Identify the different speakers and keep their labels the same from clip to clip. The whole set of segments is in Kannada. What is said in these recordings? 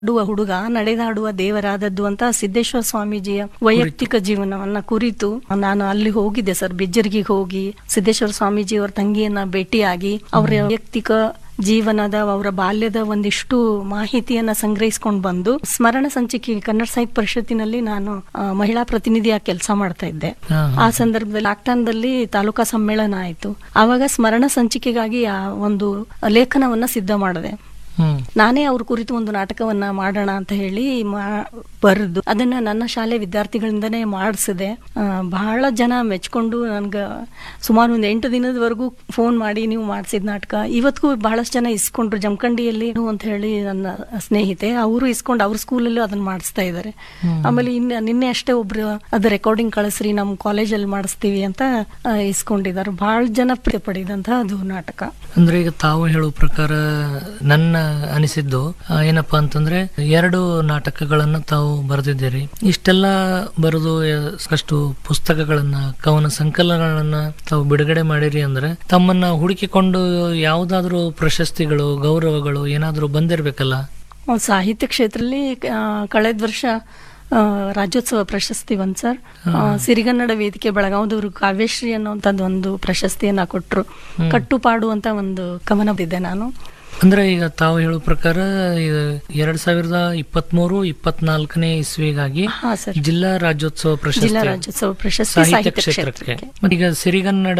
Speaker 1: ಆಡುವ ಹುಡುಗ ನಡೆದಾಡುವ ದೇವರಾದದ್ದು ಅಂತ ಸಿದ್ದೇಶ್ವರ ಸ್ವಾಮೀಜಿಯ ವೈಯಕ್ತಿಕ ಜೀವನವನ್ನ ಕುರಿತು ನಾನು ಅಲ್ಲಿ ಹೋಗಿದ್ದೆ ಸರ್ ಬಿಜ್ಜರ್ಗಿಗೆ ಹೋಗಿ ಸಿದ್ದೇಶ್ವರ ಸ್ವಾಮೀಜಿ ಅವರ ತಂಗಿಯನ್ನ ಭೇಟಿಯಾಗಿ ಅವರ ವೈಯಕ್ತಿಕ ಜೀವನದ ಅವರ ಬಾಲ್ಯದ ಒಂದಿಷ್ಟು ಮಾಹಿತಿಯನ್ನ ಸಂಗ್ರಹಿಸ್ಕೊಂಡು ಬಂದು ಸ್ಮರಣ ಸಂಚಿಕೆ ಕನ್ನಡ ಸಾಹಿತ್ಯ ಪರಿಷತ್ತಿನಲ್ಲಿ ನಾನು ಆ, ಮಹಿಳಾ ಪ್ರತಿನಿಧಿಯಾಗಿ ಕೆಲಸ ಮಾಡ್ತಾ ಇದ್ದೆ
Speaker 2: ಹಾ,
Speaker 1: ಆ ಸಂದರ್ಭದಲ್ಲಿ ಲಾಕ್ಡೌನ್ದಲ್ಲಿ ತಾಲೂಕಾ ಸಮ್ಮೇಳನ ಆಯ್ತು ಆವಾಗ ಸ್ಮರಣ ಸಂಚಿಕೆಗಾಗಿ ಆ ಒಂದು ಲೇಖನವನ್ನ ಸಿದ್ಧ ಮಾಡಿದೆ
Speaker 2: ಹ್ಮ್
Speaker 1: ನಾನೇ ಅವ್ರ ಕುರಿತು ಒಂದು ನಾಟಕವನ್ನ ಮಾಡೋಣ ಅಂತ ಹೇಳಿ ಮಾ- ಬರೆದು ಅದನ್ನ ನನ್ನ ಶಾಲೆ ವಿದ್ಯಾರ್ಥಿಗಳಿಂದನೇ ಮಾಡಿಸಿದೆ ಆ, ಬಹಳ ಜನ ಮೆಚ್ಕೊಂಡು ನನ್ಗೆ ಸುಮಾರು ಒಂದು ಎಂಟು ದಿನದವರೆಗೂ ಫೋನ್ ಮಾಡಿ ನೀವು ಮಾಡಿಸಿದ ನಾಟಕ ಇವತ್ತಿಗೂ ಬಹಳಷ್ಟು ಜನ ಇಸ್ಕೊಂಡ್ರು ಜಮಖಂಡಿಯಲ್ಲಿ ಅಂತ ಹೇಳಿ ನನ್ನ ಸ್ನೇಹಿತೆ ಅವರು ಇಸ್ಕೊಂಡು ಅವ್ರ ಸ್ಕೂಲಲ್ಲೂ ಅದನ್ನ ಮಾಡಿಸ್ತಾ ಇದ್ದಾರೆ ಆಮೇಲೆ ಇನ್ನ ನಿನ್ನೆ ಅಷ್ಟೇ ಒಬ್ರು ಅದ ರೆಕಾರ್ಡಿಂಗ್ ಕಳಿಸ್ರಿ ನಮ್ಮ ಕಾಲೇಜಲ್ಲಿ ಮಾಡಿಸ್ತೀವಿ ಅಂತ ಆ, ಇಸ್ಕೊಂಡಿದ್ದಾರೆ ಬಹಳ ಜನ ಪ್ರಿಯ ಪಡೆದಂತ ಅದು ನಾಟಕ
Speaker 2: ಅಂದ್ರೆ ಈಗ ತಾವು ಹೇಳೋ ಪ್ರಕಾರ ನನ್ನ ಅನಿಸಿದ್ದು ಆ, ಏನಪ್ಪಾ ಅಂತಂದ್ರೆ ಎರಡು ನಾಟಕಗಳನ್ನ ತಾವು ಬರೆದಿದ್ದೀರಿ ಇಷ್ಟೆಲ್ಲ ಬರೆದು ಎ- ಸಾಕಷ್ಟು ಪುಸ್ತಕಗಳನ್ನ ಕವನ ಸಂಕಲನಗಳನ್ನ ತಾವು ಬಿಡುಗಡೆ ಮಾಡಿರಿ ಅಂದ್ರೆ ತಮ್ಮನ್ನ ಹುಡುಕಿಕೊಂಡು ಯಾವುದಾದ್ರೂ ಪ್ರಶಸ್ತಿಗಳು ಗೌರವಗಳು ಏನಾದ್ರೂ ಬಂದಿರ್ಬೇಕಲ್ಲ
Speaker 1: ಅವ್ರು ಸಾಹಿತ್ಯ ಕ್ಷೇತ್ರದಲ್ಲಿ ಆ, ಕಳೆದ ವರ್ಷ ಆ, ರಾಜ್ಯೋತ್ಸವ ಪ್ರಶಸ್ತಿ ಬಂದ್ ಸರ್ ಆ, ಸಿರಿಗನ್ನಡ ವೇದಿಕೆ ಬೆಳಗಾವದವರು ಕಾವ್ಯಶ್ರೀ ಅನ್ನೋಂಥದ್ದು ಒಂದು ಪ್ರಶಸ್ತಿಯನ್ನ ಕೊಟ್ರು ಕಟ್ಟುಪಾಡು ಅಂತ ಒಂದು ಕವನ ಬರೆದಿದ್ದೆ ನಾನು
Speaker 2: ಅಂದ್ರೆ ಈಗ ತಾವು ಹೇಳೋ ಪ್ರಕಾರ ಇದು ಎರಡ್ ಸಾವಿರದ ಇಪ್ಪತ್ಮೂರು ಇಪ್ಪತ್ನಾಲ್ಕನೇ ಇಸ್ವಿಗಾಗಿ
Speaker 1: ಹಾ ಸರ್
Speaker 2: ಜಿಲ್ಲಾ ರಾಜ್ಯೋತ್ಸವ ಪ್ರಶಸ್ತಿ
Speaker 1: ಜಿಲ್ಲಾ ರಾಜ್ಯೋತ್ಸವ ಪ್ರಶಸ್ತಿ
Speaker 2: ಸಾಹಿತ್ಯ
Speaker 1: ಸಾಹಿತ್ಯ
Speaker 2: ಕ್ಷೇತ್ರಕ್ಕೆ
Speaker 1: ಕ್ಷೇತ್ರಕ್ಕೆ
Speaker 2: ಮತ್ತೆ ಈಗ ಸಿರಿಗನ್ನಡ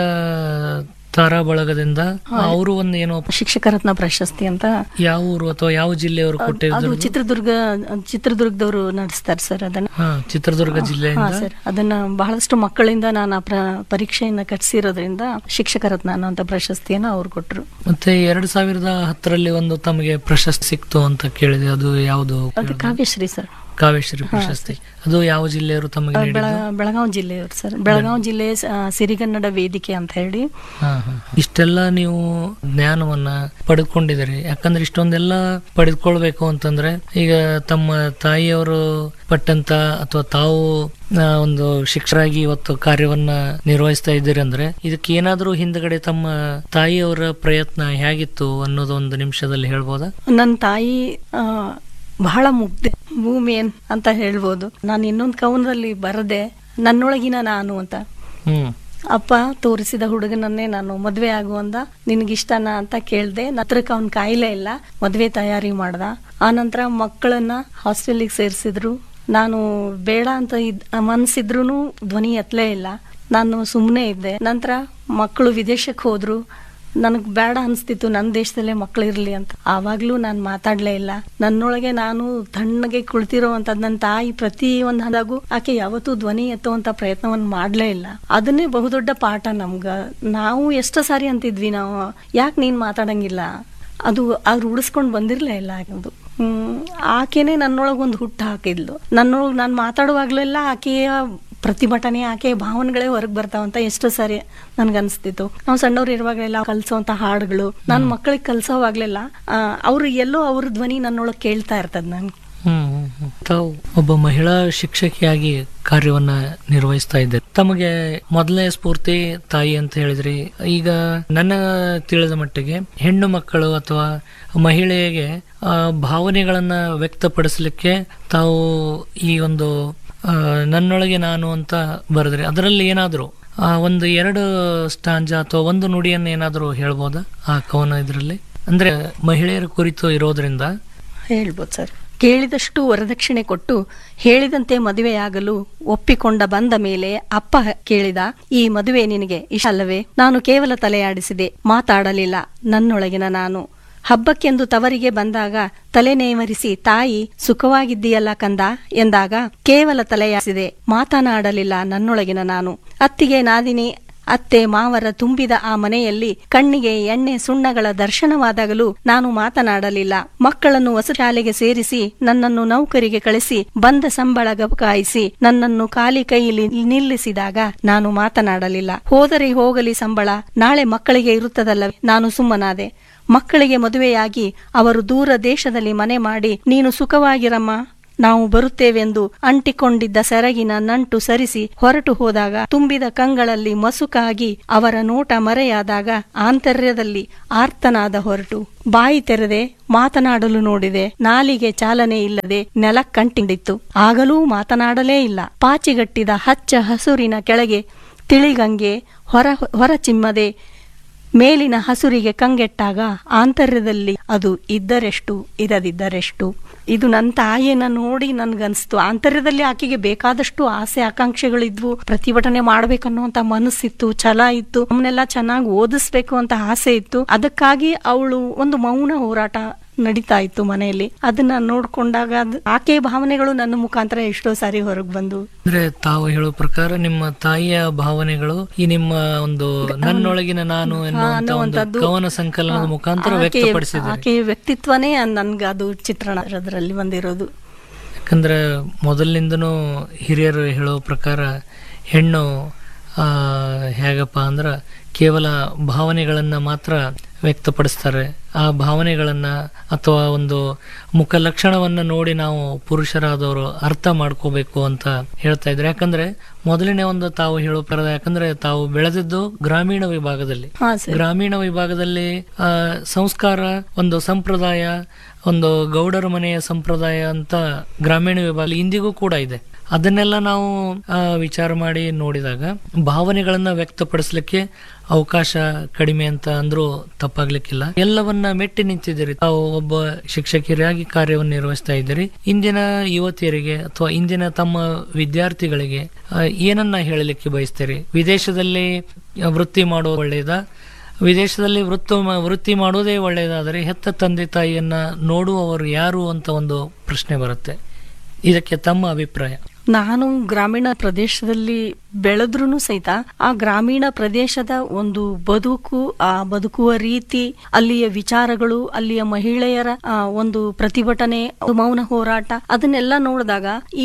Speaker 2: ತಾರಾ ಬಳಗದಿಂದ ಅವರು ಒಂದು ಏನೋ
Speaker 1: ಶಿಕ್ಷಕ ರತ್ನ ಪ್ರಶಸ್ತಿ ಅಂತ
Speaker 2: ಯಾವ ಊರು ಅಥವಾ ಯಾವ ಜಿಲ್ಲೆಯವರು
Speaker 1: ಅದು
Speaker 2: ಕೊಟ್ಟಿದ್ರು
Speaker 1: ಚಿತ್ರದುರ್ಗ ಚಿತ್ರದುರ್ಗದವರು ನಡೆಸ್ತಾರೆ ಸರ್ ಅದನ್ನ
Speaker 2: ಹಾ ಚಿತ್ರದುರ್ಗ
Speaker 1: ಹಾ
Speaker 2: ಜಿಲ್ಲೆಯಿಂದ
Speaker 1: ಸರ್ ಅದನ್ನ ಬಹಳಷ್ಟು ಮಕ್ಕಳಿಂದ ನಾನು ಆ ಪ್ರ- ಪರೀಕ್ಷೆಯನ್ನ ಕಟ್ಸಿರೋದ್ರಿಂದ ಶಿಕ್ಷಕ ರತ್ನ ಅನ್ನೋಂಥ ಪ್ರಶಸ್ತಿಯನ್ನ ಅವ್ರು ಕೊಟ್ರು
Speaker 2: ಮತ್ತೆ ಎರಡ್ ಸಾವಿರದ ಹತ್ತರಲ್ಲಿ ಒಂದು ತಮಗೆ ಪ್ರಶಸ್ತಿ ಸಿಕ್ತು ಅಂತ ಕೇಳಿದೆ ಅದು ಯಾವುದು
Speaker 1: ಅದು ಕಾವ್ಯಶ್ರೀ ಸರ್
Speaker 2: ಕಾವೇಶ್ವರಿ ಪ್ರಶಸ್ತಿ ಅದು ಯಾವ ಜಿಲ್ಲೆಯವರು ತಮಗೆ
Speaker 1: ಬೆಳ
Speaker 2: ನೀಡಿದ್ದು
Speaker 1: ಬೆಳಗಾವಿ ಜಿಲ್ಲೆಯವರು ಸರ್ ಬೆಳಗಾವಿ ಜಿಲ್ಲೆ ಆ, ಸಿರಿಗನ್ನಡ ವೇದಿಕೆ ಅಂತ ಹೇಳಿ
Speaker 2: ಹಾ, ಹಾ. ಇಷ್ಟೆಲ್ಲ ನೀವು ಜ್ಞಾನವನ್ನ ಪಡೆದುಕೊಂಡಿದ್ದೀರಿ ಯಾಕಂದ್ರೆ ಇಷ್ಟೊಂದೆಲ್ಲ ಪಡೆದುಕೊಳ್ಬೇಕು ಅಂತಂದ್ರೆ ಈಗ ತಮ್ಮ ತಾಯಿಯವರು ಪಟ್ಟಂತ ಅಥವಾ ತಾವು ಆ, ಒಂದು ಶಿಕ್ಷರಾಗಿ ಇವತ್ತು ಕಾರ್ಯವನ್ನ ನಿರ್ವಹಿಸ್ತಾ ಇದ್ದೀರಿ ಅಂದ್ರೆ ಇದಕ್ಕೆ ಏನಾದ್ರೂ ಹಿಂದ್ಗಡೆ ತಮ್ಮ ತಾಯಿಯವರ ಪ್ರಯತ್ನ ಹೇಗಿತ್ತು ಅನ್ನೋದು ಒಂದು ನಿಮಿಷದಲ್ಲಿ ಹೇಳ್ಬೋದಾ
Speaker 1: ನನ್ನ ತಾಯಿ ಆ, ಬಹಳ ಮುಗ್ಧೆ ಭೂಮಿಯನ್ ಅಂತ ಹೇಳ್ಬೋದು ನಾನು ಇನ್ನೊಂದು ಕವನದಲ್ಲಿ ಬರದೆ ನನ್ನೊಳಗಿನ ನಾನು ಅಂತ
Speaker 2: ಹ್ಮ್
Speaker 1: ಅಪ್ಪ ತೋರಿಸಿದ ಹುಡುಗನನ್ನೇ ನಾನು ಮದ್ವೆ ಆಗುವಂದ ನಿನಗಿಷ್ಟನಾ ಅಂತ ಕೇಳ್ದೆ ನತ್ರಕ್ಕೆ ಅವ್ನ ಕಾಯಿಲೆ ಇಲ್ಲ ಮದ್ವೆ ತಯಾರಿ ಮಾಡ್ದ ಆನಂತರ ಮಕ್ಕಳನ್ನ ಹಾಸ್ಟೆಲಿಗೆ ಸೇರಿಸಿದ್ರು ನಾನು ಬೇಡ ಅಂತ ಇದ್ ಮನ್ಸಿದ್ರು ಧ್ವನಿ ಎತ್ತಲೇ ಇಲ್ಲ ನಾನು ಸುಮ್ಮನೆ ಇದ್ದೆ ನಂತರ ಮಕ್ಕಳು ವಿದೇಶಕ್ಕೆ ಹೋದ್ರು ನನಗ್ ಬೇಡ ಅನ್ಸ್ತಿತ್ತು ನನ್ನ ದೇಶದಲ್ಲೇ ಮಕ್ಳು ಇರ್ಲಿ ಅಂತ ಆವಾಗ್ಲೂ ನಾನು ಮಾತಾಡ್ಲೇ ಇಲ್ಲ ನನ್ನೊಳಗೆ ನಾನು ತಣ್ಣಗೆ ಕುಳಿತಿರೋ ಅಂತದ್ ನನ್ನ ತಾಯಿ ಪ್ರತಿ ಒಂದ್ ಹಂದಾಗೂ ಆಕೆ ಯಾವತ್ತೂ ಧ್ವನಿ ಎತ್ತುವಂತ ಪ್ರಯತ್ನವನ್ನ ಮಾಡ್ಲೇ ಇಲ್ಲ ಅದನ್ನೇ ಬಹುದೊಡ್ಡ ಪಾಠ ನಮ್ಗ ನಾವು ಎಷ್ಟು ಸಾರಿ ಅಂತಿದ್ವಿ ನಾವು ಯಾಕೆ ನೀನ್ ಮಾತಾಡಂಗಿಲ್ಲ ಅದು ಅವ್ರು ಉಳಿಸ್ಕೊಂಡು ಬಂದಿರ್ಲೇ ಇಲ್ಲ ಅದು ಹ್ಮ್ ಆಕೆನೆ ನನ್ನೊಳಗೆ ಒಂದು ಹುಟ್ಟು ಹಾಕಿದ್ಲು ನನ್ನೊಳಗೆ ನಾನು ಮಾತಾಡುವಾಗ್ಲೆಲ್ಲ ಆಕೆಯ ಪ್ರತಿಭಟನೆ ಆಕೆಯ ಭಾವನೆಗಳೇ ಹೊರಗೆ ಬರ್ತಾವಂತ ಎಷ್ಟು ಸಾರಿ ನನ್ಗನ್ಸ್ತಿತ್ತು ನಾವು ಸಣ್ಣವ್ರು ಇರುವಾಗಲೆಲ್ಲ ಕಲ್ಸೋಂತ ಹಾಡುಗಳು ನಾನು ಮಕ್ಕಳಿಗೆ ಕಲ್ಸೋವಾಗ್ಲೆಲ್ಲ ಅವ್ರು ಎಲ್ಲೋ ಅವ್ರ ಧ್ವನಿ ನನ್ನೊಳಗೆ ಕೇಳ್ತಾ ಇರ್ತದ ನನ್ಗೆ
Speaker 2: ಹ್ಮ್ ಹ್ಮ್, ಹ್ಮ್. ತಾವು ಒಬ್ಬ ಮಹಿಳಾ ಶಿಕ್ಷಕಿಯಾಗಿ ಕಾರ್ಯವನ್ನ ನಿರ್ವಹಿಸ್ತಾ ಇದ್ದಾರೆ ತಮಗೆ ಮೊದಲನೇ ಸ್ಫೂರ್ತಿ ತಾಯಿ ಅಂತ ಹೇಳಿದ್ರಿ ಈಗ ನನ್ನ ತಿಳಿದ ಮಟ್ಟಿಗೆ ಹೆಣ್ಣು ಮಕ್ಕಳು ಅಥವಾ ಮಹಿಳೆಗೆ ಆ, ಭಾವನೆಗಳನ್ನ ವ್ಯಕ್ತಪಡಿಸಲಿಕ್ಕೆ ತಾವು ಈ ಒಂದು ಆ, ನನ್ನೊಳಗೆ ನಾನು ಅಂತ ಬರೆದ್ರಿ ಅದರಲ್ಲಿ ಏನಾದ್ರು ಆ, ಒಂದು ಎರಡು ಸ್ಟಾಂಜ ಅಥವಾ ಒಂದು ನುಡಿಯನ್ನು ಏನಾದರೂ ಹೇಳ್ಬೋದಾ ಆ ಕವನ ಇದರಲ್ಲಿ ಅಂದ್ರೆ ಮಹಿಳೆಯರ ಕುರಿತು ಇರೋದ್ರಿಂದ
Speaker 1: ಹೇಳ್ಬೋದು ಸರ್ ಕೇಳಿದಷ್ಟು ವರದಕ್ಷಿಣೆ ಕೊಟ್ಟು ಹೇಳಿದಂತೆ ಮದುವೆಯಾಗಲು ಒಪ್ಪಿಕೊಂಡ ಬಂದ ಮೇಲೆ ಅಪ್ಪ ಕೇಳಿದ ಈ ಮದುವೆ ನಿನಗೆ ಇಷ್ಟ ಅಲ್ಲವೇ ನಾನು ಕೇವಲ ತಲೆಯಾಡಿಸಿದೆ ಮಾತಾಡಲಿಲ್ಲ ನನ್ನೊಳಗಿನ ನಾನು ಹಬ್ಬಕ್ಕೆಂದು ತವರಿಗೆ ಬಂದಾಗ ತಲೆ ನೇವರಿಸಿ ತಾಯಿ ಸುಖವಾಗಿದ್ದೀಯಲ್ಲ ಕಂದ ಎಂದಾಗ ಕೇವಲ ತಲೆಯಾಡಿಸಿದೆ ಮಾತನಾಡಲಿಲ್ಲ ನನ್ನೊಳಗಿನ ನಾನು ಅತ್ತಿಗೆ ನಾದಿನಿ ಅತ್ತೆ ಮಾವರ ತುಂಬಿದ ಆ ಮನೆಯಲ್ಲಿ ಕಣ್ಣಿಗೆ ಎಣ್ಣೆ ಸುಣ್ಣಗಳ ದರ್ಶನವಾದಾಗಲೂ ನಾನು ಮಾತನಾಡಲಿಲ್ಲ ಮಕ್ಕಳನ್ನು ವಸತಿ ಸೇರಿಸಿ ನನ್ನನ್ನು ನೌಕರಿಗೆ ಕಳಿಸಿ ಬಂದ ಸಂಬಳ ಗಬಕಾಯಿಸಿ ನನ್ನನ್ನು ಖಾಲಿ ಕೈಯಲ್ಲಿ ನಿಲ್ಲಿಸಿದಾಗ ನಾನು ಮಾತನಾಡಲಿಲ್ಲ ಹೋದರೆ ಹೋಗಲಿ ಸಂಬಳ ನಾಳೆ ಮಕ್ಕಳಿಗೆ ಇರುತ್ತದಲ್ಲವೇ ನಾನು ಸುಮ್ಮನಾದೆ ಮಕ್ಕಳಿಗೆ ಮದುವೆಯಾಗಿ ಅವರು ದೂರ ದೇಶದಲ್ಲಿ ಮನೆ ಮಾಡಿ ನೀನು ಸುಖವಾಗಿರಮ್ಮ ನಾವು ಬರುತ್ತೇವೆಂದು ಅಂಟಿಕೊಂಡಿದ್ದ ಸೆರಗಿನ ನಂಟು ಸರಿಸಿ ಹೊರಟು ಹೋದಾಗ ತುಂಬಿದ ಕಂಗಳಲ್ಲಿ ಮಸುಕಾಗಿ ಅವರ ನೋಟ ಮರೆಯಾದಾಗ ಆಂತರ್ಯದಲ್ಲಿ ಆರ್ತನಾದ ಹೊರಟು ಬಾಯಿ ತೆರೆದೆ ಮಾತನಾಡಲು ನೋಡಿದೆ ನಾಲಿಗೆ ಚಾಲನೆ ಇಲ್ಲದೆ ನೆಲಕ್ಕಂಟಿಡಿತ್ತು ಆಗಲೂ ಮಾತನಾಡಲೇ ಇಲ್ಲ ಪಾಚಿಗಟ್ಟಿದ ಹಚ್ಚ ಹಸುರಿನ ಕೆಳಗೆ ತಿಳಿಗಂಗೆ ಹೊರ ಹೊರಚಿಮ್ಮದೆ ಮೇಲಿನ ಹಸುರಿಗೆ ಕಂಗೆಟ್ಟಾಗ ಆಂತರ್ಯದಲ್ಲಿ ಅದು ಇದ್ದರೆಷ್ಟು ಇರದಿದ್ದರೆಷ್ಟು ಇದು ನನ್ನ ತಾಯಿಯನ್ನ ನೋಡಿ ನನ್ಗನ್ಸ್ತು ಆಂತರ್ಯದಲ್ಲಿ ಆಕೆಗೆ ಬೇಕಾದಷ್ಟು ಆಸೆ ಆಕಾಂಕ್ಷೆಗಳಿದ್ವು ಪ್ರತಿಭಟನೆ ಮಾಡ್ಬೇಕನ್ನುವಂತ ಮನಸ್ಸಿತ್ತು ಛಲ ಇತ್ತು ನಮ್ಮನ್ನೆಲ್ಲ ಚೆನ್ನಾಗಿ ಓದಿಸ್ಬೇಕು ಅಂತ ಆಸೆ ಇತ್ತು ಅದಕ್ಕಾಗಿ ಅವಳು ಒಂದು ಮೌನ ಹೋರಾಟ ನಡೀತಾ ಇತ್ತು ಮನೆಯಲ್ಲಿ ಅದನ್ನ ನೋಡ್ಕೊಂಡಾಗ ಅದ್- ಆಕೆಯ ಭಾವನೆಗಳು ನನ್ನ ಮುಖಾಂತರ ಎಷ್ಟೋ ಸಾರಿ ಹೊರಗೆ ಬಂದು
Speaker 2: ಅಂದ್ರೆ ತಾವು ಹೇಳೋ ಪ್ರಕಾರ ನಿಮ್ಮ ತಾಯಿಯ ಭಾವನೆಗಳು ಈ ನಿಮ್ಮ ಒಂದು ನನ್ನೊಳಗಿನ ನಾನು ಎನ್ನುವಂತ ಒಂದು
Speaker 1: ಅನ್ನುವಂಥದ್ದು
Speaker 2: ಕವನ ಸಂಕಲನದ ಮುಖಾಂತರ
Speaker 1: ಆಕೆಯ-
Speaker 2: ವ್ಯಕ್ತಪಡಿಸಿದ್ದಾರೆ
Speaker 1: ಆಕೆಯ ವ್ಯಕ್ತಿತ್ವನೇ ನನ್ಗೆ ಅದು ಚಿತ್ರಣ ಅದರಲ್ಲಿ ಬಂದಿರೋದು
Speaker 2: ಯಾಕಂದ್ರೆ ಮೊದಲಿನಿಂದನೂ ಹಿರಿಯರು ಹೇಳೋ ಪ್ರಕಾರ ಹೆಣ್ಣು ಆ, ಹೇಗಪ್ಪ ಅಂದ್ರ ಕೇವಲ ಭಾವನೆಗಳನ್ನ ಮಾತ್ರ ವ್ಯಕ್ತಪಡಿಸ್ತಾರೆ ಆ ಭಾವನೆಗಳನ್ನ ಅಥವಾ ಒಂದು ಮುಖ ಲಕ್ಷಣವನ್ನ ನೋಡಿ ನಾವು ಪುರುಷರಾದವರು ಅರ್ಥ ಮಾಡ್ಕೋಬೇಕು ಅಂತ ಹೇಳ್ತಾ ಇದ್ರು ಯಾಕಂದ್ರೆ ಮೊದಲನೇ ಒಂದು ತಾವು ಹೇಳೋ ಪ್ರಕಾರ ಯಾಕಂದ್ರೆ ತಾವು ಬೆಳೆದಿದ್ದು ಗ್ರಾಮೀಣ ವಿಭಾಗದಲ್ಲಿ
Speaker 1: ಹಾ ಸರ್
Speaker 2: ಗ್ರಾಮೀಣ ವಿಭಾಗದಲ್ಲಿ ಆ, ಸಂಸ್ಕಾರ ಒಂದು ಸಂಪ್ರದಾಯ ಒಂದು ಗೌಡರ ಮನೆಯ ಸಂಪ್ರದಾಯ ಅಂತ ಗ್ರಾಮೀಣ ವಿಭಾಗ ಇಂದಿಗೂ ಕೂಡ ಇದೆ ಅದನ್ನೆಲ್ಲ ನಾವು ಆ, ವಿಚಾರ ಮಾಡಿ ನೋಡಿದಾಗ ಭಾವನೆಗಳನ್ನ ವ್ಯಕ್ತಪಡಿಸ್ಲಿಕ್ಕೆ ಅವಕಾಶ ಕಡಿಮೆ ಅಂತ ಅಂದ್ರೂ ತಪ್ಪಾಗ್ಲಿಕ್ಕಿಲ್ಲ ಎಲ್ಲವನ್ನ ಮೆಟ್ಟಿ ನಿಂತಿದ್ದೀರಿ ತಾವು ಒಬ್ಬ ಶಿಕ್ಷಕಿಯರಾಗಿ ಕಾರ್ಯವನ್ನು ನಿರ್ವಹಿಸ್ತಾ ಇದ್ದೀರಿ ಇಂದಿನ ಯುವತಿಯರಿಗೆ ಅಥವಾ ಇಂದಿನ ತಮ್ಮ ವಿದ್ಯಾರ್ಥಿಗಳಿಗೆ ಆ, ಏನನ್ನ ಹೇಳಲಿಕ್ಕೆ ಬಯಸ್ತೀರಿ ವಿದೇಶದಲ್ಲಿ ವೃತ್ತಿ ಮಾಡೋದು ಒಳ್ಳೆಯದಾ ವಿದೇಶದಲ್ಲಿ ವೃತ್ತ ವೃತ್ತಿ ಮಾಡೋದೇ ಒಳ್ಳೆಯದಾದರೆ ಹೆತ್ತ ತಂದೆ ತಾಯಿಯನ್ನ ನೋಡುವವರು ಯಾರು ಅಂತ ಒಂದು ಪ್ರಶ್ನೆ ಬರುತ್ತೆ ಇದಕ್ಕೆ ತಮ್ಮ ಅಭಿಪ್ರಾಯ
Speaker 1: ನಾನು ಗ್ರಾಮೀಣ ಪ್ರದೇಶದಲ್ಲಿ ಬೆಳೆದ್ರೂ ಸಹಿತ ಆ ಗ್ರಾಮೀಣ ಪ್ರದೇಶದ ಒಂದು ಬದುಕು ಆ ಬದುಕುವ ರೀತಿ ಅಲ್ಲಿಯ ವಿಚಾರಗಳು ಅಲ್ಲಿಯ ಮಹಿಳೆಯರ ಆ, ಒಂದು ಪ್ರತಿಭಟನೆ ಮೌನ ಹೋರಾಟ ಅದನ್ನೆಲ್ಲ ನೋಡಿದಾಗ ಈ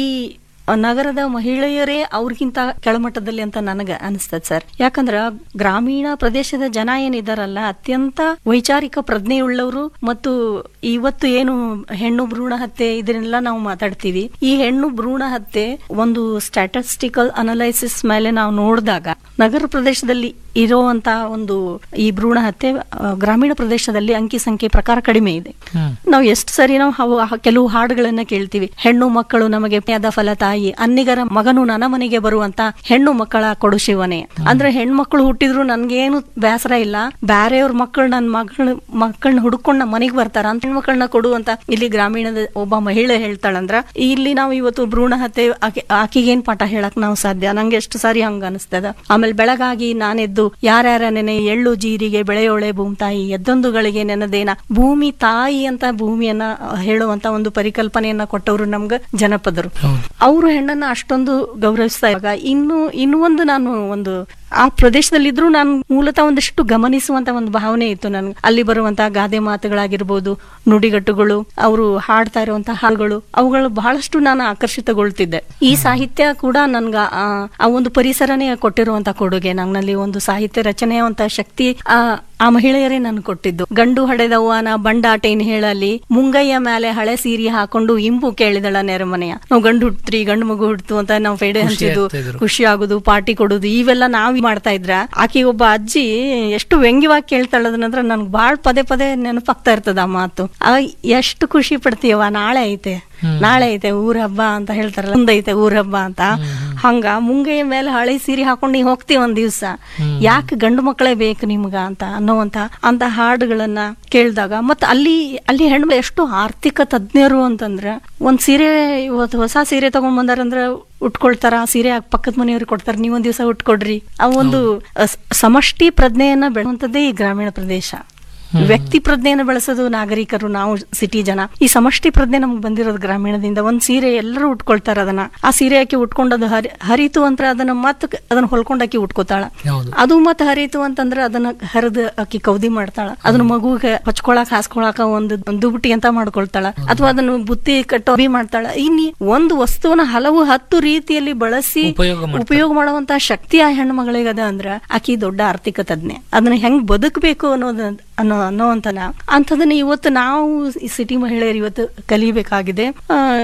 Speaker 1: ನಗರದ ಮಹಿಳೆಯರೇ ಅವ್ರಿಗಿಂತ ಕೆಳಮಟ್ಟದಲ್ಲಿ ಅಂತ ನನಗೆ ಅನಿಸ್ತದೆ ಸರ್ ಯಾಕಂದ್ರ ಗ್ರಾಮೀಣ ಪ್ರದೇಶದ ಜನ ಏನಿದಾರಲ್ಲ ಅತ್ಯಂತ ವೈಚಾರಿಕ ಪ್ರಜ್ಞೆಯುಳ್ಳವರು ಮತ್ತು ಇವತ್ತು ಏನು ಹೆಣ್ಣು ಭ್ರೂಣ ಹತ್ಯೆ ಇದನ್ನೆಲ್ಲ ನಾವು ಮಾತಾಡ್ತೀವಿ ಈ ಹೆಣ್ಣು ಭ್ರೂಣ ಹತ್ಯೆ ಒಂದು ಸ್ಟ್ಯಾಟಿಸ್ಟಿಕಲ್ ಅನಲೈಸಿಸ್ ಮೇಲೆ ನಾವು ನೋಡಿದಾಗ ನಗರ ಪ್ರದೇಶದಲ್ಲಿ ಇರುವಂತ ಒಂದು ಈ ಭ್ರೂಣ ಹತ್ಯೆ ಆ, ಗ್ರಾಮೀಣ ಪ್ರದೇಶದಲ್ಲಿ ಅಂಕಿ ಸಂಖ್ಯೆ ಪ್ರಕಾರ ಕಡಿಮೆ ಇದೆ
Speaker 2: ಹ್ಮ್
Speaker 1: ನಾವು ಎಷ್ಟು ಸರಿ ನಾವು ಹವ- ಹ- ಕೆಲವು ಹಾಡುಗಳನ್ನ ಕೇಳ್ತೀವಿ ಹೆಣ್ಣು ಮಕ್ಕಳು ನಮಗೆ ಪ್ರಿಯದ ಫಲ ತಾಯಿ ಅನ್ನಿಗರ ಮಗನು ನನ್ನ ಮನೆಗೆ ಬರುವಂತ ಹೆಣ್ಣು ಮಕ್ಕಳ ಕೊಡು ಶಿವನೇ ಅಂದ್ರೆ ಹೆಣ್ಮಕ್ಳು ಹುಟ್ಟಿದ್ರು ನನ್ಗೇನು ಬೇಸರ ಇಲ್ಲ ಬ್ಯಾರೆಯವ್ರ ಮಕ್ಕಳು ನನ್ನ ಮಗಳ ಮಕ್ಕಳನ್ನ ಹುಡ್ಕೊಂಡ್ ನಮ್ಮ ಮನೆಗೆ ಬರ್ತಾರ ಅಂತ ಹೆಣ್ಮಕ್ಳನ್ನ ಕೊಡು ಅಂತ ಇಲ್ಲಿ ಗ್ರಾಮೀಣದ ಒಬ್ಬ ಮಹಿಳೆ ಹೇಳ್ತಾಳಂದ್ರ ಇಲ್ಲಿ ನಾವು ಇವತ್ತು ಭ್ರೂಣ ಹತ್ಯೆ ಆಕೆ- ಆಕಿಗೇನ್ ಪಾಠ ಹೇಳಕ್ ನಾವು ಸಾಧ್ಯ ನಂಗೆ ಎಷ್ಟು ಸಾರಿ ಹಂಗ ಅನಿಸ್ತದ ಆಮೇಲೆ ಬೆಳಗಾಗಿ ನಾನೆದ್ದು ಯಾರ್ಯಾರ ನೆನೆ ಎಳ್ಳು ಜೀರಿಗೆ ಬೆಳೆಯೋಳೆ ಭೂಮಿತಾಯಿ ಎದ್ದೊಂದುಗಳಿಗೆ ನೆನದೇನ ಭೂಮಿ ತಾಯಿ ಅಂತ ಭೂಮಿಯನ್ನ ಹೇಳುವಂತ ಒಂದು ಪರಿಕಲ್ಪನೆಯನ್ನ ಕೊಟ್ಟವರು ನಮ್ಗ ಜನಪದರು
Speaker 2: ಹೌದು
Speaker 1: ಅವರು ಹೆಣ್ಣನ್ನ ಅಷ್ಟೊಂದು ಗೌರವಿಸ್ತಾ ಇವಾಗ ಇನ್ನು ಇನ್ನು ಒಂದು ನಾನು ಒಂದು ಆ ಪ್ರದೇಶದಲ್ಲಿದ್ರು ನಾನು ಮೂಲತಃ ಒಂದಿಷ್ಟು ಗಮನಿಸುವಂತ ಒಂದು ಭಾವನೆ ಇತ್ತು ನನ್ಗೆ ಅಲ್ಲಿ ಬರುವಂತ ಗಾದೆ ಮಾತುಗಳಾಗಿರ್ಬೋದು ನುಡಿಗಟ್ಟುಗಳು ಅವರು ಹಾಡ್ತಾ ಇರುವಂತ ಹಾಡುಗಳು ಅವುಗಳು ಬಹಳಷ್ಟು ನಾನು ಆಕರ್ಷಿತಗೊಳ್ತಿದ್ದೆ ಈ ಸಾಹಿತ್ಯ ಕೂಡ ನನ್ಗ ಆ ಆ ಒಂದು ಪರಿಸರನೇ ಕೊಟ್ಟಿರುವಂತ ಕೊಡುಗೆ ನನ್ನಲ್ಲಿ ಒಂದು ಸಾಹಿತ್ಯ ರಚನೆಯುವಂತ ಶಕ್ತಿ ಆ ಆ ಮಹಿಳೆಯರೇ ನನ್ ಕೊಟ್ಟಿದ್ದು ಗಂಡು ಹಡೆದವ್ವನ ಬಂಡಾಟೇನ್ ಹೇಳಲಿ ಮುಂಗಯ್ಯ ಮೇಲೆ ಹಳೆ ಸೀರೆ ಹಾಕೊಂಡು ಇಂಬು ಕೇಳಿದಳ ನೆರಮನೆಯ ನಾವು ಗಂಡು ಹುಟ್ತ್ರಿ ಗಂಡು ಮಗು ಹುಡ್ತು ಅಂತ ನಾವು ಫೇಡೆ
Speaker 2: ಖುಷಿ
Speaker 1: ಹಂಚಿದ್ದು
Speaker 2: ಆಗ್ತಾ ಇದ್ರು.
Speaker 1: ಖುಷಿ ಆಗುದು ಪಾರ್ಟಿ ಕೊಡುದು ಇವೆಲ್ಲ ನಾವ್ ಮಾಡ್ತಾ ಇದ್ರ ಆಕಿ ಒಬ್ಬ ಅಜ್ಜಿ ಎಷ್ಟು ವ್ಯಂಗ್ಯವಾಗಿ ಕೇಳ್ತಾಳದನಂದ್ರ ನನ್ಗೆ ಬಾಳ್ ಪದೇ ಪದೇ ನೆನಪಾಗ್ತಾ ಇರ್ತದ ಆ ಮಾತು ಆ ಎಷ್ಟು ಖುಷಿ ಪಡ್ತೀಯವ ನಾಳೆ ಐತೆ ನಾಳೆ ಐತೆ ಊರ ಹಬ್ಬ ಅಂತ ಹೇಳ್ತಾರಲ್ಲ ಮುಂದೈತೆ ಊರ ಹಬ್ಬ ಅಂತ ಹಂಗ ಮುಂಗೈಯ ಮೇಲೆ ಹಳೆ ಸೀರೆ ಹಾಕೊಂಡು ನೀ ಹೋಗ್ತೀವಿ ಒಂದ್ ದಿವ್ಸ ಯಾಕೆ ಗಂಡು ಮಕ್ಕಳೇ ಬೇಕು ನಿಮ್ಗ ಅಂತ ಅನ್ನೋವಂತ ಅಂತ ಹಾಡುಗಳನ್ನ ಕೇಳಿದಾಗ ಮತ್ ಅಲ್ಲಿ ಅಲ್ಲಿ ಹೆಣ್ಣು ಎಷ್ಟು ಆರ್ಥಿಕ ತಜ್ಞರು ಅಂತಂದ್ರ ಒಂದ್ ಸೀರೆ ಇವತ್ತು ಹೊಸ ಸೀರೆ ತಗೊಂಡ್ ಬಂದಾರಂದ್ರ ಉಟ್ಕೊಳ್ತಾರ ಆ ಸೀರೆ ಆ ಪಕ್ಕದ ಮನೆಯವ್ರಿಗೆ ಕೊಡ್ತಾರ ನೀವೊಂದ್ ದಿವಸ ಉಟ್ಕೊಡ್ರಿ ಆ ಒಂದು ಅ- ಸಮಷ್ಟಿ ಪ್ರಜ್ಞೆಯನ್ನ ಬೆಳೆಯುವಂತದ್ದೇ ಈ ಗ್ರಾಮೀಣ ಪ್ರದೇಶ ವ್ಯಕ್ತಿ ಪ್ರಜ್ಞೆಯನ್ನು ಬೆಳೆಸೋದು ನಾಗರಿಕರು ನಾವು ಸಿಟಿ ಜನ ಈ ಸಮಷ್ಟಿ ಪ್ರಜ್ಞೆ ನಮ್ಗೆ ಬಂದಿರೋದು ಗ್ರಾಮೀಣದಿಂದ ಒಂದ್ ಸೀರೆ ಎಲ್ಲರೂ ಉಟ್ಕೊಳ್ತಾರ ಅದನ್ನ ಆ ಸೀರೆ ಆಕಿ ಉಟ್ಕೊಂಡದು ಹರಿ ಹರಿತು ಅಂತ ಅದನ್ನ ಮತ್ ಅದನ್ನ ಹೊಲ್ಕೊಂಡ್ ಆಕಿ ಉಟ್ಕೋತಾಳ
Speaker 2: ಹೌದು
Speaker 1: ಅದು ಮತ್ ಹರಿತು ಅಂತಂದ್ರ ಅದನ್ನ ಹರಿದ ಆಕಿ ಕೌದಿ ಮಾಡ್ತಾಳ ಅದನ್ನ ಮಗುಗೆ ಹಚ್ಕೊಳಕ್ ಹಾಸ್ಕೊಳಕ ಒಂದು ದುಬುಟಿ ಅಂತ ಮಾಡ್ಕೊಳ್ತಾಳ ಅಥವಾ ಅದನ್ನ ಬುತ್ತಿ ಕಟ್ಟೋ ಅಭಿ ಮಾಡ್ತಾಳ ಇನ್ನಿ ಒಂದು ವಸ್ತುವನ್ನ ಹಲವು ಹತ್ತು ರೀತಿಯಲ್ಲಿ ಬಳಸಿ
Speaker 2: ಉಪಯೋಗ ಮಾಡ್ತಾಳೆ.
Speaker 1: ಉಪಯೋಗ ಮಾಡುವಂತ ಶಕ್ತಿ ಆ ಹೆಣ್ಮಗಳಿಗೆ ಅದ ಅಂದ್ರ ಆಕಿ ದೊಡ್ಡ ಆರ್ಥಿಕ ತಜ್ಞೆ ಅದನ್ನ ಹೆಂಗ್ ಬದುಕಬೇಕು ಅನ್ನೋದ ಅನ್ನೋ ಅನ್ನೋವಂತಲ್ಲ ಅಂಥದನ್ನ ಇವತ್ತು ನಾವು ಈ ಸಿಟಿ ಮಹಿಳೆಯರು ಇವತ್ತು ಕಲಿಬೇಕಾಗಿದೆ ಆ,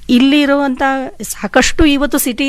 Speaker 1: ಇಲ್ಲಿ ಇರುವಂತ ಸಾಕಷ್ಟು ಇವತ್ತು ಸಿಟಿ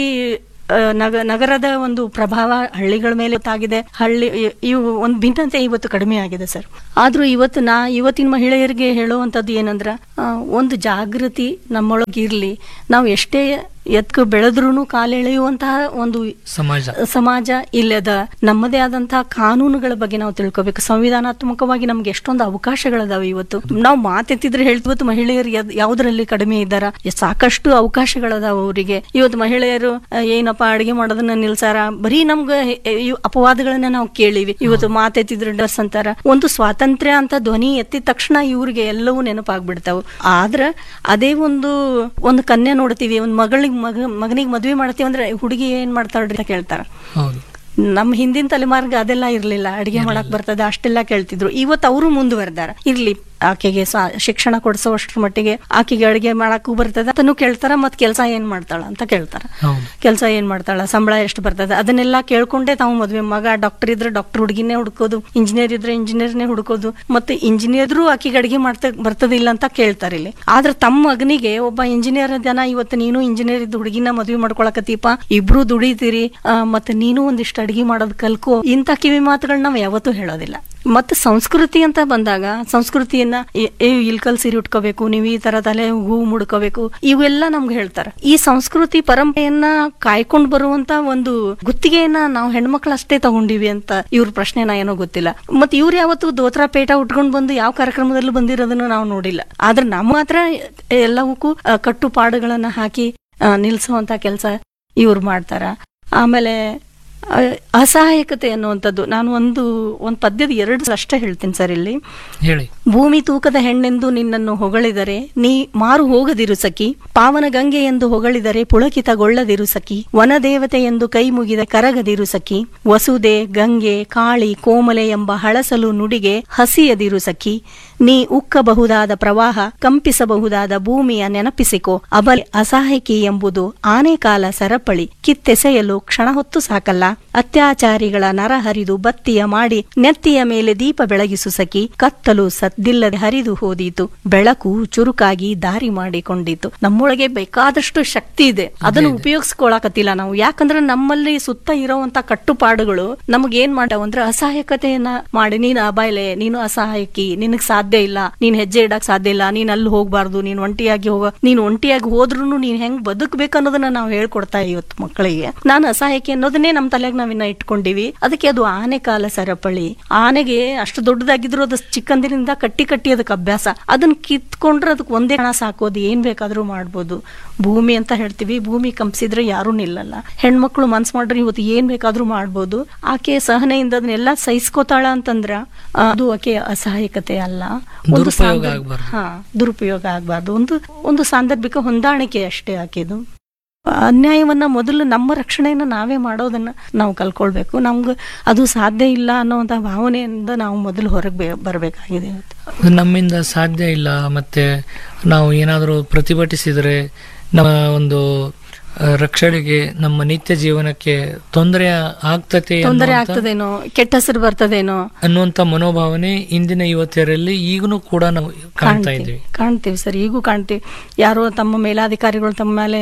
Speaker 1: ನಗ ನಗರದ ಒಂದು ಪ್ರಭಾವ ಹಳ್ಳಿಗಳ ಮೇಲೆ ಗೊತ್ತಾಗಿದೆ ಹಳ್ಳಿ ಇ- ಇವು ಒಂದು ಭಿನ್ನತೆ ಇವತ್ತು ಕಡಿಮೆ ಆಗಿದೆ ಸರ್ ಆದ್ರೂ ಇವತ್ತು ನಾ ಇವತ್ತಿನ ಮಹಿಳೆಯರಿಗೆ ಹೇಳುವಂಥದ್ದು ಏನಂದ್ರ ಆ, ಒಂದು ಜಾಗೃತಿ ನಮ್ಮೊಳಗೆ ಇರ್ಲಿ ನಾವು ಎಷ್ಟೇ ಎತ್ಕ ಬೆಳೆದ್ರೂ ಕಾಲೆಳೆಯುವಂತಹ ಒಂದು
Speaker 2: ಸಮಾಜ
Speaker 1: ಸಮಾಜ ಇಲ್ಲದ ನಮ್ಮದೇ ಆದಂತಹ ಕಾನೂನುಗಳ ಬಗ್ಗೆ ನಾವು ತಿಳ್ಕೊಬೇಕು ಸಂವಿಧಾನಾತ್ಮಕವಾಗಿ ನಮ್ಗೆ ಎಷ್ಟೊಂದು ಅವಕಾಶಗಳಿದಾವೆ ಇವತ್ತು ನಾವು ಮಾತೆತ್ತಿದ್ರೆ ಹೇಳ್ತೀವಿ ಇವತ್ತು ಮಹಿಳೆಯರು ಯಾವ್ದ್- ಯಾವ್ದ್ರಲ್ಲಿ ಕಡಿಮೆ ಇದ್ದಾರ ಸಾಕಷ್ಟು ಅವಕಾಶಗಳದಾವ ಅವರಿಗೆ ಇವತ್ತು ಮಹಿಳೆಯರು ಆ, ಏನಪ್ಪ ಅಡಿಗೆ ಮಾಡೋದನ್ನ ನಿಲ್ಸಾರ ಬರೀ ನಮ್ಗೆ ಹೆ- ಇವ್ ಅಪವಾದಗಳನ್ನ ನಾವು ಕೇಳಿವಿ ಇವತ್ತು ಮಾತೆತ್ತಿದ್ರೆ ಡರ್ಸ್ ಅಂತಾರ ಒಂದು ಸ್ವಾತಂತ್ರ್ಯ ಅಂತ ಧ್ವನಿ ಎತ್ತಿದ ತಕ್ಷಣ ಇವ್ರಿಗೆ ಎಲ್ಲವೂ ನೆನಪಾಗ್ಬಿಡ್ತಾವ ಆದ್ರ ಅದೇ ಒಂದು ಒಂದು ಕನ್ಯಾ ನೋಡ್ತೀವಿ ಒಂದು ಮಗಳಿಗೆ ಮಗ ಮಗನಿಗೆ ಮದ್ವೆ ಮಾಡ್ತೀವಿ ಅಂದ್ರೆ ಹುಡುಗಿ ಏನ್ ಮಾಡ್ತಾಳ್ರಿ ಅಂತ ಕೇಳ್ತಾರ
Speaker 2: ಹೌದು
Speaker 1: ನಮ್ಮ ಹಿಂದಿನ ತಲೆಮಾರ್ಗ ಅದೆಲ್ಲ ಇರ್ಲಿಲ್ಲ ಅಡಿಗೆ ಮಾಡಕ್ ಬರ್ತದೆ ಅಷ್ಟೆಲ್ಲ ಕೇಳ್ತಿದ್ರು ಇವತ್ತು ಅವರು ಮುಂದುವರೆದಾರ ಇರ್ಲಿ ಆಕೆಗೆ ಸ್ವ- ಶಿಕ್ಷಣ ಕೊಡಿಸೋಷ್ಟ್ರ ಮಟ್ಟಿಗೆ ಆಕೆಗೆ ಅಡಿಗೆ ಮಾಡಕ್ಕೂ ಬರ್ತದೆ ಅದನ್ನು ಕೇಳ್ತಾರ ಮತ್ ಕೆಲಸ ಏನ್ ಮಾಡ್ತಾಳ ಅಂತ ಕೇಳ್ತಾರ
Speaker 2: ಹೌದು
Speaker 1: ಕೆಲಸ ಏನ್ ಮಾಡ್ತಾಳ ಸಂಬಳ ಎಷ್ಟು ಬರ್ತದೆ ಅದನ್ನೆಲ್ಲ ಕೇಳ್ಕೊಂಡೇ ತಾವು ಮದ್ವೆ ಮಗ ಡಾಕ್ಟರ್ ಇದ್ರೆ ಡಾಕ್ಟರ್ ಹುಡುಗಿನೇ ಹುಡ್ಕೋದು ಇಂಜಿನಿಯರ್ ಇದ್ರೆ ಇಂಜಿನಿಯರ್ನೇ ಹುಡ್ಕೋದು ಮತ್ತೆ ಇಂಜಿನಿಯರ್ರು ಆಕಿಗೆ ಅಡಿಗೆ ಮಾಡ್ತಾ ಬರ್ತದಿಲ್ಲ ಅಂತ ಕೇಳ್ತಾರೆ ಇಲ್ಲಿ ಆದ್ರೆ ತಮ್ಮ ಮಗನಿಗೆ ಒಬ್ಬ ಇಂಜಿನಿಯರ್ ಜನ ಇವತ್ತು ನೀನು ಇಂಜಿನಿಯರ್ ಇದ್ದು ಹುಡುಗಿನ ಮದ್ವೆ ಮಾಡ್ಕೊಳಕತ್ತೀಪ ಇಬ್ರು ದುಡಿತೀರಿ ಆ, ಮತ್ತೆ ನೀನು ಒಂದಿಷ್ಟು ಅಡಿಗೆ ಮಾಡೋದ್ ಕಲ್ಕೋ ಇಂಥ ಕಿವಿ ಮಾತುಗಳನ್ನ ನಾವು ಯಾವತ್ತೂ ಹೇಳೋದಿಲ್ಲ ಮತ್ತೆ ಸಂಸ್ಕೃತಿ ಅಂತ ಬಂದಾಗ ಸಂಸ್ಕೃತಿಯನ್ನ ಏ- ಏ ಇಲ್ಕಲ್ ಸೀರೆ ಉಟ್ಕೋಬೇಕು ನೀವು ಈ ತರ ತಲೆ ಹೂ ಮುಡ್ಕೋಬೇಕು ಇವೆಲ್ಲ ನಮ್ಗೆ ಹೇಳ್ತಾರೆ ಈ ಸಂಸ್ಕೃತಿ ಪರಂಪರೆಯನ್ನ ಕಾಯ್ಕೊಂಡು ಬರುವಂತ ಒಂದು ಗುತ್ತಿಗೆಯನ್ನ ನಾವು ಹೆಣ್ಮಕ್ಳು ಅಷ್ಟೇ ತಗೊಂಡಿವಿ ಅಂತ ಇವ್ರ ಪ್ರಶ್ನೆನ ಏನೋ ಗೊತ್ತಿಲ್ಲ ಮತ್ತೆ ಇವ್ರು ಯಾವತ್ತು ದೋತ್ರ ಪೇಟ ಉಟ್ಕೊಂಡು ಬಂದು ಯಾವ ಕಾರ್ಯಕ್ರಮದಲ್ಲೂ ಬಂದಿರೋದನ್ನು ನಾವು ನೋಡಿಲ್ಲ ಆದ್ರೆ ನಮ್ಮ ಮಾತ್ರ ಎಲ್ಲವಕ್ಕೂ ಆ, ಕಟ್ಟುಪಾಡುಗಳನ್ನ ಹಾಕಿ ಆ, ನಿಲ್ಸುವಂತ ಕೆಲಸ ಇವ್ರು ಮಾಡ್ತಾರ ಆಮೇಲೆ ಆ, ಅಸಹಾಯಕತೆ ಅನ್ನುವಂಥದ್ದು ನಾನು ಒಂದು ಒಂದು ಪದ್ಯದ ಎರಡು ಅಷ್ಟೇ ಹೇಳ್ತೀನಿ ಸರ್ ಇಲ್ಲಿ
Speaker 2: ಹೇಳಿ
Speaker 1: ಭೂಮಿ ತೂಕದ ಹೆಣ್ಣೆಂದು ನಿನ್ನನ್ನು ಹೊಗಳಿದರೆ ನೀ ಮಾರು ಹೋಗದಿರು ಸಖಿ ಪಾವನ ಗಂಗೆ ಎಂದು ಹೊಗಳಿದರೆ ಪುಳಕಿತಗೊಳ್ಳದಿರು ಸಖಿ ವನದೇವತೆ ಎಂದು ಕೈ ಮುಗಿದ ಕರಗದಿರು ಸಖಿ ವಸುದೆ ಗಂಗೆ ಕಾಳಿ ಕೋಮಲೆ ಎಂಬ ಹಳಸಲು ನುಡಿಗೆ ಹಸಿಯದಿರು ಸಖಿ ನೀ ಉಕ್ಕಬಹುದಾದ ಪ್ರವಾಹ ಕಂಪಿಸಬಹುದಾದ ಭೂಮಿಯ ನೆನಪಿಸಿಕೋ ಅಬಲೆ ಅಸಹಾಯಕಿ ಎಂಬುದು ಆನೆಕಾಲ ಸರಪಳಿ ಕಿತ್ತೆಸೆಯಲು ಕ್ಷಣ ಹೊತ್ತು ಸಾಕಲ್ಲ ಅತ್ಯಾಚಾರಿಗಳ ನರ ಹರಿದು ಬತ್ತಿಯ ಮಾಡಿ ನೆತ್ತಿಯ ಮೇಲೆ ದೀಪ ಬೆಳಗಿಸು ಸಖಿ ಕತ್ತಲು ಸದ್ದಿಲ್ಲದೆ ಹರಿದು ಹೋದೀತು ಬೆಳಕು ಚುರುಕಾಗಿ ದಾರಿ ಮಾಡಿಕೊಂಡಿತು ನಮ್ಮೊಳಗೆ ಬೇಕಾದಷ್ಟು ಶಕ್ತಿ ಇದೆ ಅದನ್ನು ಉಪಯೋಗಿಸ್ಕೊಳಕತ್ತಿಲ್ಲ ನಾವು ಯಾಕಂದ್ರೆ ನಮ್ಮಲ್ಲಿ ಸುತ್ತ ಇರುವಂತ ಕಟ್ಟುಪಾಡುಗಳು ನಮಗ್ ಏನ್ ಮಾಡ್ತಾವ ಅಂದ್ರೆ ಅಸಹಾಯಕತೆಯನ್ನ ಮಾಡಿ ನೀನು ಅಬಾಯ್ಲೆ ನೀನು ಅಸಹಾಯಕಿ ನಿನಗ್ ಸಾಧ್ಯ ಇಲ್ಲ ನೀನ್ ಹೆಜ್ಜೆ ಇಡಕ್ ಸಾಧ್ಯ ಇಲ್ಲ ನೀನ್ ಅಲ್ಲಿ ಹೋಗ್ಬಾರ್ದು ನೀನ್ ಒಂಟಿಯಾಗಿ ಹೋಗ ನೀನ್ ಒಂಟಿಯಾಗಿ ಹೋದ್ರೂ ನೀನ್ ಹೆಂಗ್ ಬದುಕ್ಬೇಕು ಅನ್ನೋದನ್ನ ನಾವು ಹೇಳ್ಕೊಡ್ತಾ ಇವತ್ತು ಮಕ್ಕಳಿಗೆ ನಾನು ಅಸಹಾಯಕಿ ಅನ್ನೋದನ್ನೇ ನಮ್ ತಲೆಗೆ ನಾವಿನ್ನ ಇಟ್ಕೊಂಡಿವಿ ಅದಕ್ಕೆ ಅದು ಆನೆ ಕಾಲ ಸರಪಳಿ ಆನೆಗೆ ಅಷ್ಟು ದೊಡ್ಡದಾಗಿದ್ರು ಅದು ಚಿಕ್ಕಂದಿನಿಂದ ಕಟ್ಟಿ ಕಟ್ಟಿ ಅದಕ್ಕೆ ಅಭ್ಯಾಸ ಅದನ್ನ ಕಿತ್ಕೊಂಡ್ರೆ ಅದಕ್ಕೆ ಒಂದೇ ಹಣ ಸಾಕೋದು ಏನ್ ಬೇಕಾದ್ರೂ ಮಾಡ್ಬೋದು ಭೂಮಿ ಅಂತ ಹೇಳ್ತೀವಿ ಭೂಮಿ ಕಂಪಿಸಿದ್ರೆ ಯಾರು ನಿಲ್ಲಲ್ಲ ಹೆಣ್ಮಕ್ಳು ಮನ್ಸ್ ಮಾಡ್ರೆ ಇವತ್ತು ಏನ್ ಬೇಕಾದ್ರೂ ಮಾಡ್ಬೋದು ಆಕೆ ಸಹನೆಯಿಂದ ಅದನ್ನೆಲ್ಲ ಸಹಿಸ್ಕೋತಾಳ ಅಂತಂದ್ರ ಆ, ಅದು ಆಕೆ ಅಸಹಾಯಕತೆ ಅಲ್ಲ ಒಂದು
Speaker 2: ದುರುಪಯೋಗ
Speaker 1: ಸಾಂದರ್ಭ-
Speaker 2: ಆಗ್ಬಾರ್ದು.
Speaker 1: ಹಾ ದುರುಪಯೋಗ ಆಗ್ಬಾರ್ದು ಒಂದು ಒಂದು ಸಾಂದರ್ಭಿಕ ಹೊಂದಾಣಿಕೆ ಅಷ್ಟೇ ಆಕೆದು ಅನ್ಯಾಯವನ್ನ ಮೊದಲು ನಮ್ಮ ರಕ್ಷಣೆಯನ್ನ ನಾವೇ ಮಾಡೋದನ್ನ ನಾವು ಕಲ್ಕೊಳ್ಬೇಕು ನಮ್ಗೆ ಅದು ಸಾಧ್ಯ ಇಲ್ಲ ಅನ್ನೋಂಥ ಭಾವನೆಯಿಂದ ನಾವು ಮೊದಲು ಹೊರಗೆ ಬರಬೇಕಾಗಿದೆ ಇವತ್ತು
Speaker 2: ನಮ್ಮಿಂದ ಸಾಧ್ಯ ಇಲ್ಲ ಮತ್ತೆ ನಾವು ಏನಾದರೂ ಪ್ರತಿಭಟಿಸಿದರೆ ನಮ್ಮ ಒಂದು ಆ, ರಕ್ಷಣೆಗೆ ನಮ್ಮ ನಿತ್ಯ ಜೀವನಕ್ಕೆ ತೊಂದರೆ ಆಗ್ತತೆ
Speaker 1: ತೊಂದರೆ
Speaker 2: ಅನ್ನುವಂಥ-
Speaker 1: ಆಗ್ತದೇನೋ ಕೆಟ್ಟ ಹೆಸರು ಬರ್ತದೇನೋ
Speaker 2: ಅನ್ನುವಂಥ ಮನೋಭಾವನೆ ಇಂದಿನ ಯುವತಿಯರಲ್ಲಿ ಈಗಲೂ ಕೂಡ ನಾವು ಕಾಣ್ತಾ
Speaker 1: ಕಾಣ್ತೀವಿ
Speaker 2: ಇದ್ದೀವಿ
Speaker 1: ಕಾಣ್ತೀವಿ ಸರ್ ಈಗೂ ಕಾಣ್ತೀವಿ ಯಾರೋ ತಮ್ಮ ಮೇಲಾಧಿಕಾರಿಗಳು ತಮ್ಮ ಮೇಲೆ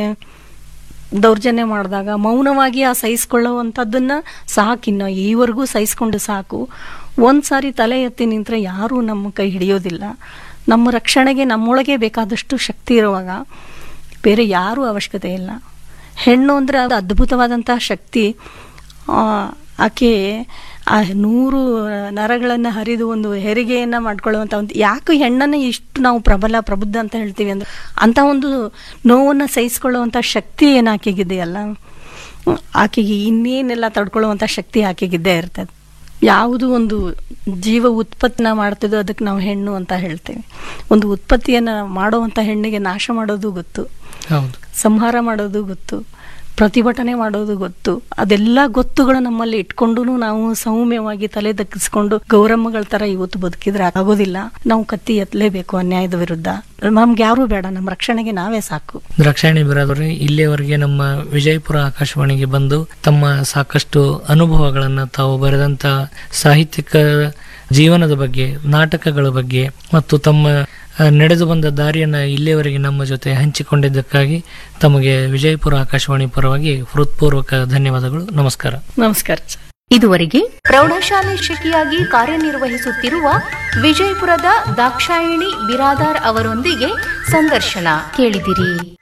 Speaker 1: ದೌರ್ಜನ್ಯ ಮಾಡಿದಾಗ ಮೌನವಾಗಿ ಆ ಸಹಿಸ್ಕೊಳ್ಳುವಂಥದ್ದನ್ನ ಸಾಕಿನ್ನು ಈವರೆಗೂ ಸಹಿಸ್ಕೊಂಡು ಸಾಕು ಒಂದ್ ಸಾರಿ ತಲೆ ಎತ್ತಿ ನಿಂತ್ರೆ ಯಾರೂ ನಮ್ಮ ಕೈ ಹಿಡಿಯೋದಿಲ್ಲ ನಮ್ಮ ರಕ್ಷಣೆಗೆ ನಮ್ಮೊಳಗೆ ಬೇಕಾದಷ್ಟು ಶಕ್ತಿ ಇರುವಾಗ ಬೇರೆ ಯಾರೂ ಅವಶ್ಯಕತೆ ಇಲ್ಲ ಹೆಣ್ಣು ಅಂದ್ರೆ ಅದು ಅದ್ಭುತವಾದಂತಹ ಶಕ್ತಿ ಆ, ಆಕೆ ಆ ನೂರು ನರಗಳನ್ನು ಹರಿದು ಒಂದು ಹೆರಿಗೆಯನ್ನ ಮಾಡ್ಕೊಳ್ಳುವಂತ ಒಂದು ಯಾಕೆ ಹೆಣ್ಣನ್ನ ಇಷ್ಟು ನಾವು ಪ್ರಬಲ ಪ್ರಬುದ್ಧ ಅಂತ ಹೇಳ್ತೀವಿ ಅಂದ್ರೆ ಅಂತ ಒಂದು ನೋವನ್ನ ಸಹಿಸ್ಕೊಳ್ಳುವಂತ ಶಕ್ತಿ ಏನು ಆಕೆಗಿದೆಯಲ್ಲ ಹ್ಮ್, ಆಕೆಗೆ ಇನ್ನೇನೆಲ್ಲ ತಡ್ಕೊಳ್ಳುವಂತ ಶಕ್ತಿ ಆಕೆಗಿದ್ದೇ ಇರ್ತದೆ ಯಾವುದು ಒಂದು ಜೀವ ಉತ್ಪತ್ತಿನ ಮಾಡ್ತಿದೋ ಅದಕ್ಕೆ ನಾವು ಹೆಣ್ಣು ಅಂತ ಹೇಳ್ತೇವೆ ಒಂದು ಉತ್ಪತ್ತಿಯನ್ನ ಮಾಡುವಂತ ಹೆಣ್ಣಿಗೆ ನಾಶ ಮಾಡೋದು ಗೊತ್ತು
Speaker 2: ಹೌದು
Speaker 1: ಸಂಹಾರ ಮಾಡೋದು ಗೊತ್ತು ಪ್ರತಿಭಟನೆ ಮಾಡೋದು ಗೊತ್ತು ಅದೆಲ್ಲ ಗೊತ್ತುಗಳು ನಮ್ಮಲ್ಲಿ ಇಟ್ಕೊಂಡು ನಾವು ಸೌಮ್ಯವಾಗಿ ತಲೆ ದಕ್ಕಿಸ್ಕೊಂಡು ಗೌರಮ್ಮಗಳ ತರ ಇವತ್ತು ಬದುಕಿದ್ರೆ ಆಗೋದಿಲ್ಲ ನಾವು ಕತ್ತಿ ಎತ್ತಲೇಬೇಕು ಅನ್ಯಾಯದ ವಿರುದ್ಧ ನಮ್ಗೆ ಯಾರೂ ಬೇಡ ನಮ್ಮ ರಕ್ಷಣೆಗೆ ನಾವೇ ಸಾಕು
Speaker 2: ದ್ರಾಕ್ಷಾಯಣಿ ಬಿರಾದವ್ರೆ ಇಲ್ಲಿಯವರೆಗೆ ನಮ್ಮ ವಿಜಯಪುರ ಆಕಾಶವಾಣಿಗೆ ಬಂದು ತಮ್ಮ ಸಾಕಷ್ಟು ಅನುಭವಗಳನ್ನು ತಾವು ಬರೆದಂತ ಸಾಹಿತ್ಯಿಕ ಜೀವನದ ಬಗ್ಗೆ ನಾಟಕಗಳ ಬಗ್ಗೆ ಮತ್ತು ತಮ್ಮ ಆ, ನಡೆದು ಬಂದ ದಾರಿಯನ್ನ ಇಲ್ಲಿಯವರೆಗೆ ನಮ್ಮ ಜೊತೆ ಹಂಚಿಕೊಂಡಿದ್ದಕ್ಕಾಗಿ ತಮಗೆ ವಿಜಯಪುರ ಆಕಾಶವಾಣಿ ಪರವಾಗಿ ಹೃತ್ಪೂರ್ವಕ ಧನ್ಯವಾದಗಳು ನಮಸ್ಕಾರ
Speaker 1: ನಮಸ್ಕಾರ
Speaker 3: ಇದುವರೆಗೆ ಪ್ರೌಢಶಾಲೆ ಶಿಕ್ಷಕಿಯಾಗಿ ಕಾರ್ಯನಿರ್ವಹಿಸುತ್ತಿರುವ ವಿಜಯಪುರದ ದಾಕ್ಷಾಯಿಣಿ ಬಿರಾದಾರ್ ಅವರೊಂದಿಗೆ ಸಂದರ್ಶನ ಕೇಳಿದಿರಿ